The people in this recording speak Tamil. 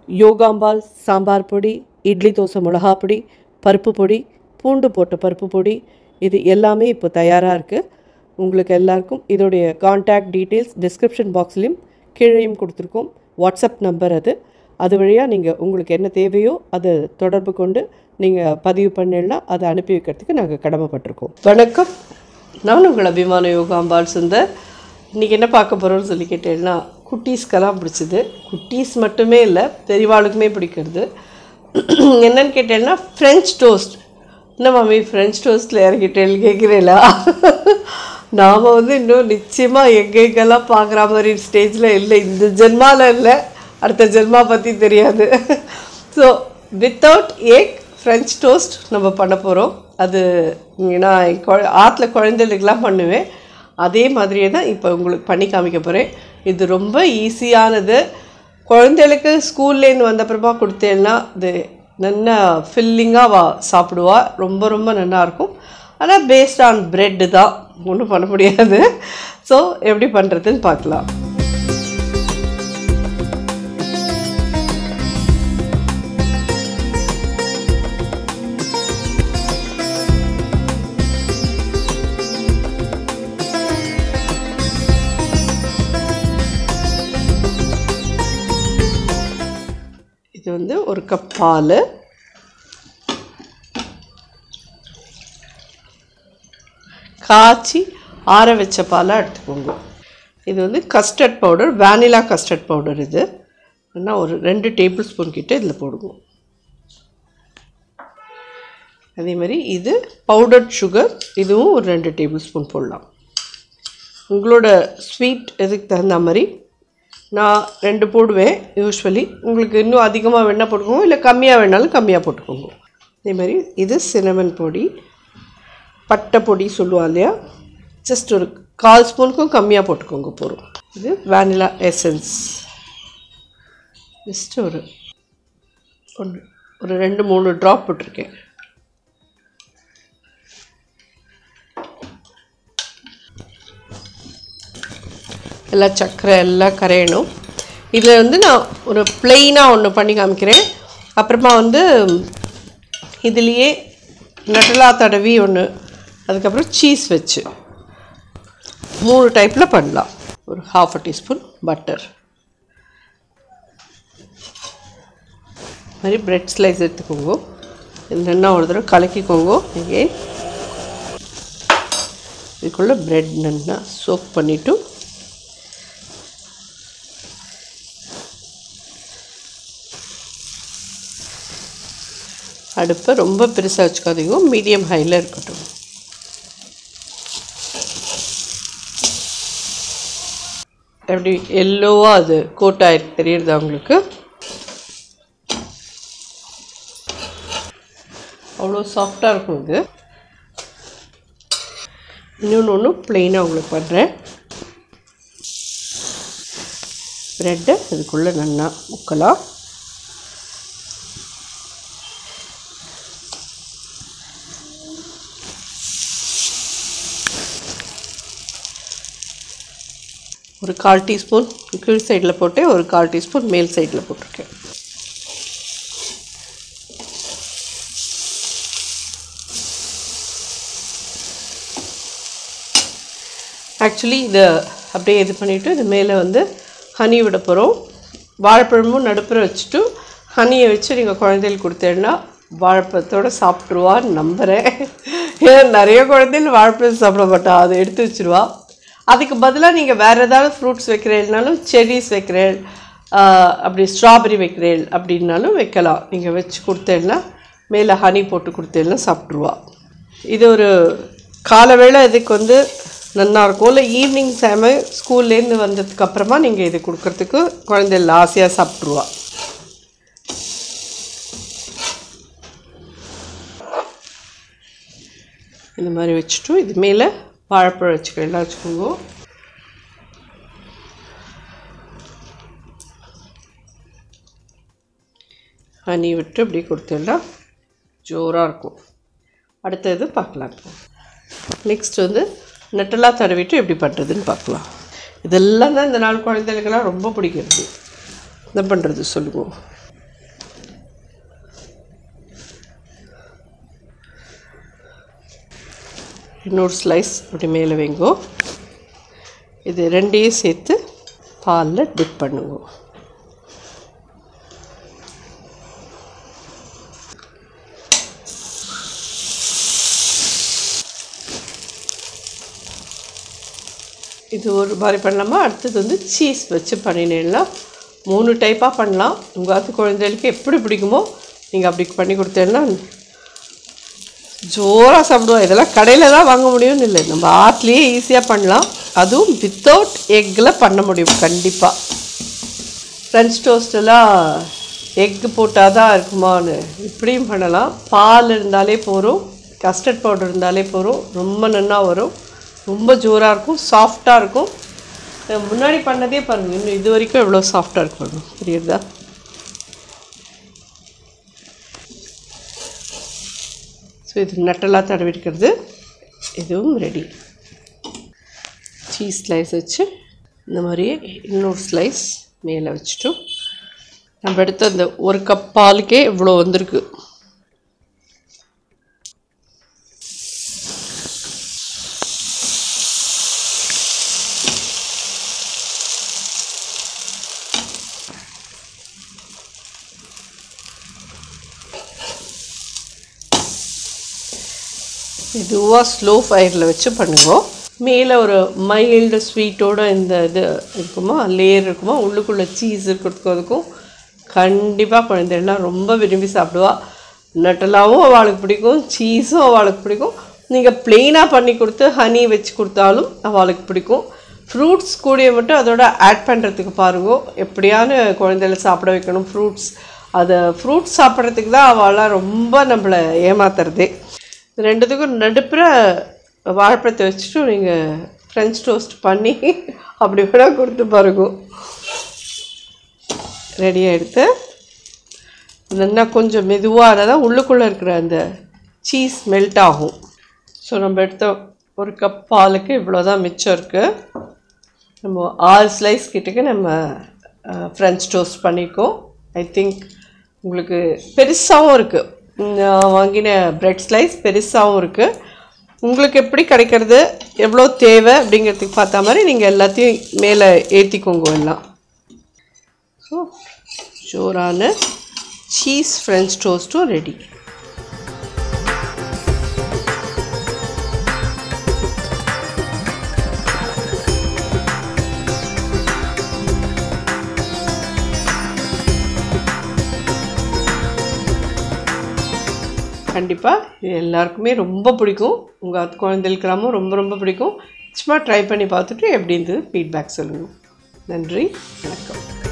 யோகாம்பால் சாம்பார் பொடி இட்லி தோசை மிளகா பொடி பருப்பு பொடி பூண்டு போட்ட பருப்பு பொடி இது எல்லாமே இப்போ தயாராக இருக்குது உங்களுக்கு எல்லாருக்கும் இதோடைய காண்டாக்ட் டீட்டெயில்ஸ் டிஸ்கிரிப்ஷன் பாக்ஸ்லேயும் கீழேயும் கொடுத்துருக்கோம் வாட்ஸ்அப் நம்பர் அது அது வழியாக நீங்கள் உங்களுக்கு என்ன தேவையோ அதை தொடர்பு கொண்டு நீங்கள் பதிவு பண்ணிடனா அதை அனுப்பி வைக்கிறதுக்கு நாங்கள் கடமைப்பட்டிருக்கோம் வணக்கம் நான் உங்கள் அபிமான யோகாம்பால் சுந்தர் இன்றைக்கி என்ன பார்க்க போகிறோம்னு சொல்லி கேட்டேன்னா குட்டீஸ்க்கெல்லாம் பிடிச்சது குட்டீஸ் மட்டுமே இல்லை பெரியவாளுக்குமே பிடிக்கிறது என்னன்னு கேட்டேன்னா ஃப்ரெஞ்ச் டோஸ்ட் என்ன மாமி ஃப்ரெஞ்ச் டோஸ்ட்டில் இறங்கிட்டேன்னு கேட்குறீங்களா நாம் வந்து இன்னும் நிச்சயமாக எங்கெங்கெல்லாம் பார்க்குற மாதிரி ஸ்டேஜில் இல்லை இந்த ஜென்மாவில் இல்லை அடுத்த ஜென்மா பற்றி தெரியாது so without egg French toast நம்ம பண்ண போகிறோம் அது நான் குழ ஆற்றுல குழந்தைகளுக்கெல்லாம் பண்ணுவேன் அதே மாதிரியே தான் இப்போ உங்களுக்கு பண்ணி காமிக்க போகிறேன் இது ரொம்ப ஈஸியானது குழந்தைகளுக்கு ஸ்கூல்லேருந்து வந்தப்புறமா கொடுத்தேன்னா இது நல்லா ஃபில்லிங்காக வா சாப்பிடுவா ரொம்ப ரொம்ப நல்லா இருக்கும் ஆனால் பேஸ்ட் ஆன் பிரெட்டு தான் ஒன்றும் பண்ண முடியாது ஸோ எப்படி பண்ணுறதுன்னு பார்க்கலாம் இது வந்து ஒரு கப் பால் காய்ச்சி ஆற வச்ச பாலாக எடுத்துக்கோங்க இது வந்து custard powder vanilla custard powder இது என்ன ஒரு ரெண்டு டேபிள் ஸ்பூன் கிட்ட இதில் போடுங்க அதே மாதிரி இது பவுடர்ட் சுகர் இதுவும் ஒரு ரெண்டு டேபிள் ஸ்பூன் போடலாம் உங்களோட ஸ்வீட் எதுக்கு தகுந்த மாதிரி நான் ரெண்டு போடுவேன் யூஸ்வலி உங்களுக்கு இன்னும் அதிகமாக வேணால் போட்டுக்கோங்க இல்லை கம்மியாக வேணாலும் கம்மியாக போட்டுக்கோங்க அதே மாதிரி இது சினமன் பொடி பட்டை பொடி சொல்லுவா இல்லையா ஜஸ்ட் ஒரு கால் ஸ்பூனுக்கும் கம்மியாக போட்டுக்கோங்க போகிறோம் இது வேனிலா எசன்ஸ் ஜஸ்ட் ஒரு ஒன்று ஒரு ரெண்டு மூணு ட்ராப் போட்டிருக்கேன் எல்லாம் சர்க்கரை எல்லாம் கரையணும் இதில் வந்து நான் ஒரு பிளெயினாக ஒன்று பண்ணி காமிக்கிறேன் அப்புறமா வந்து இதுலேயே நட்டலா தடவி ஒன்று அதுக்கப்புறம் சீஸ் வச்சு மூணு டைப்பில் பண்ணலாம் ஒரு ஹாஃப் அ டீஸ்பூன் பட்டர் மாதிரி பிரெட் ஸ்லைஸ் எடுத்துக்கோங்க இது நல்லா ஒரு தடவை கலக்கிக்கோங்க இங்கே இதுக்குள்ளே பிரெட் நல்லா சோக் பண்ணிவிட்டு அடுப்பை ரொம்ப பெருசாக வச்சுக்காதீங்க மீடியம் ஹையில் இருக்கட்டும் எப்படி எல்லோவாக அது கோட் ஆயிருக்கு தெரியுறதா உங்களுக்கு அவ்வளோ சாஃப்டாக இருக்கும் இது இன்னொன்று ஒன்று ப்ளெயினாக உங்களுக்கு பண்ணுறேன் ப்ரெட்டை இதுக்குள்ளே நல்லா முக்கலாம் ஒரு கால் டீஸ்பூன் கீழ் சைடில் போட்டு ஒரு கால் டீஸ்பூன் மேல் சைடில் போட்டிருக்கேன் ஆக்சுவலி இதை அப்படியே இது பண்ணிவிட்டு இது மேலே வந்து ஹனி விட போகிறோம் வாழைப்பழமும் நடுப்புற வச்சுட்டு ஹனியை வச்சு நீங்கள் குழந்தைகளுக்கு கொடுத்தேன்னா வாழைப்பழத்தோடு சாப்பிட்ருவான்னு நம்புகிறேன் ஏன்னா நிறைய குழந்தைகள் வாழைப்பழம் சாப்பிட மாட்டா அதை எடுத்து வச்சுருவா அதுக்கு பதிலாக நீங்கள் வேறு ஏதாவது ஃப்ரூட்ஸ் வைக்கிறேன்னாலும் செரிஸ் வைக்கிறேன் அப்படி ஸ்ட்ராபெரி வைக்கிறேன் அப்படின்னாலும் வைக்கலாம் நீங்கள் வச்சு கொடுத்தேன்னா மேலே ஹனி போட்டு கொடுத்தேன்னா சாப்பிட்ருவா இது ஒரு கால வேளை இதுக்கு வந்து நல்லா இருக்கும் இல்லை ஈவினிங் டைமு ஸ்கூல்லேருந்து வந்ததுக்கு அப்புறமா நீங்கள் இது கொடுக்கறதுக்கு குழந்தைகள் ஆசையாக சாப்பிட்ருவா இந்த மாதிரி வச்சுட்டு இது மேலே வாழைப்பழம் வச்சுக்கலாம் வச்சுக்கோங்க ஹனி விட்டு இப்படி கொடுத்தேன்னா ஜோராக இருக்கும் அடுத்தது பார்க்கலாம் இப்போ நெக்ஸ்ட் வந்து நெட்டலா தடவிட்டு எப்படி பண்ணுறதுன்னு பார்க்கலாம் இதெல்லாம் தான் இந்த நாள் குழந்தைகளுக்கெல்லாம் ரொம்ப பிடிக்கிறது என்ன பண்ணுறது சொல்லுவோம் இன்னொரு ஸ்லைஸ் அப்படி மேலே வைங்கோ இது ரெண்டையும் சேர்த்து பாலில் டிப் பண்ணுங்க இது ஒரு மாதிரி பண்ணலாமா அடுத்தது வந்து சீஸ் வச்சு பண்ணினேன்னா மூணு டைப்பாக பண்ணலாம் உங்கள் ஆத்து குழந்தைகளுக்கு எப்படி பிடிக்குமோ நீங்கள் அப்படி பண்ணி கொடுத்தேன்னா ஜோராக சாப்பிடுவோம் இதெல்லாம் கடையில் தான் வாங்க முடியும்னு இல்லை நம்ம ஆற்றுலேயே ஈஸியாக பண்ணலாம் அதுவும் வித்தவுட் எக்கில் பண்ண முடியும் கண்டிப்பாக ஃப்ரெஞ்ச் டோஸ்டெல்லாம் எக்கு போட்டால் தான் இருக்குமான்னு இப்படியும் பண்ணலாம் பால் இருந்தாலே போதும் கஸ்டர்ட் பவுடர் இருந்தாலே போதும் ரொம்ப நன்னா வரும் ரொம்ப ஜோராக இருக்கும் சாஃப்டாக இருக்கும் நான் முன்னாடி பண்ணதே பாருங்கள் இன்னும் இது வரைக்கும் எவ்வளோ சாஃப்டாக இருக்கு பாருங்க புரியுதா ஸோ இது நட்டெல்லாம் தடவி இருக்கிறது இதுவும் ரெடி சீஸ் ஸ்லைஸ் வச்சு இந்த மாதிரியே இன்னொரு ஸ்லைஸ் மேலே வச்சுட்டோம் நம்ம எடுத்த அந்த ஒரு கப் பாலுக்கே இவ்வளோ வந்திருக்கு மெதுவாக ஸ்லோ ஃபயரில் வச்சு பண்ணுங்க மேலே ஒரு மைல்டு ஸ்வீட்டோட இந்த இது இருக்குமா லேயர் இருக்குமா உள்ளுக்குள்ளே சீஸ் இருக்கிறதுக்கும் அதுக்கும் கண்டிப்பாக குழந்தைகள்லாம் ரொம்ப விரும்பி சாப்பிடுவா நட்டலாவும் அவளுக்கு பிடிக்கும் சீஸும் அவளுக்கு பிடிக்கும் நீங்கள் ப்ளெயினாக பண்ணி கொடுத்து ஹனி வச்சு கொடுத்தாலும் அவளுக்கு பிடிக்கும் ஃப்ரூட்ஸ் கூடிய மட்டும் அதோட ஆட் பண்ணுறதுக்கு பாருங்க எப்படியான குழந்தைகளை சாப்பிட வைக்கணும் ஃப்ரூட்ஸ் அதை ஃப்ரூட்ஸ் சாப்பிட்றதுக்கு தான் அவளாம் ரொம்ப நம்மளை ஏமாத்துறதே இது ரெண்டுத்துக்கும் நடுப்புற வாழைப்பழத்தை வச்சுட்டு நீங்கள் ஃப்ரெஞ்ச் டோஸ்ட் பண்ணி அப்படி கூட கொடுத்து பாருங்க ரெடி ஆகிடுத்து நல்லா கொஞ்சம் மெதுவாக தான் உள்ளுக்குள்ளே இருக்கிற அந்த சீஸ் மெல்ட் ஆகும் ஸோ நம்ம எடுத்த ஒரு கப் பாலுக்கு இவ்வளோ தான் மிச்சம் இருக்குது நம்ம ஆறு ஸ்லைஸ் கிட்டக்கு நம்ம ஃப்ரெஞ்ச் டோஸ்ட் பண்ணிக்கோம் ஐ திங்க் உங்களுக்கு பெருசாகவும் இருக்குது நான் வாங்கின பிரெட் ஸ்லைஸ் பெருசாகவும் இருக்குது உங்களுக்கு எப்படி கிடைக்கிறது எவ்வளோ தேவை அப்படிங்கிறதுக்கு பார்த்த மாதிரி நீங்கள் எல்லாத்தையும் மேலே ஏற்றிக்கோங்க எல்லாம் ஸோ ஜோரான சீஸ் ஃப்ரெஞ்ச் டோஸ்ட்டும் ரெடி கண்டிப்பாக இது எல்லாருக்குமே ரொம்ப பிடிக்கும் உங்கள் குழந்தைகளுக்கெல்லாமும் ரொம்ப ரொம்ப பிடிக்கும் சும்மா ட்ரை பண்ணி பார்த்துட்டு எப்படி இருந்தது ஃபீட்பேக் சொல்லுங்கள் நன்றி வணக்கம்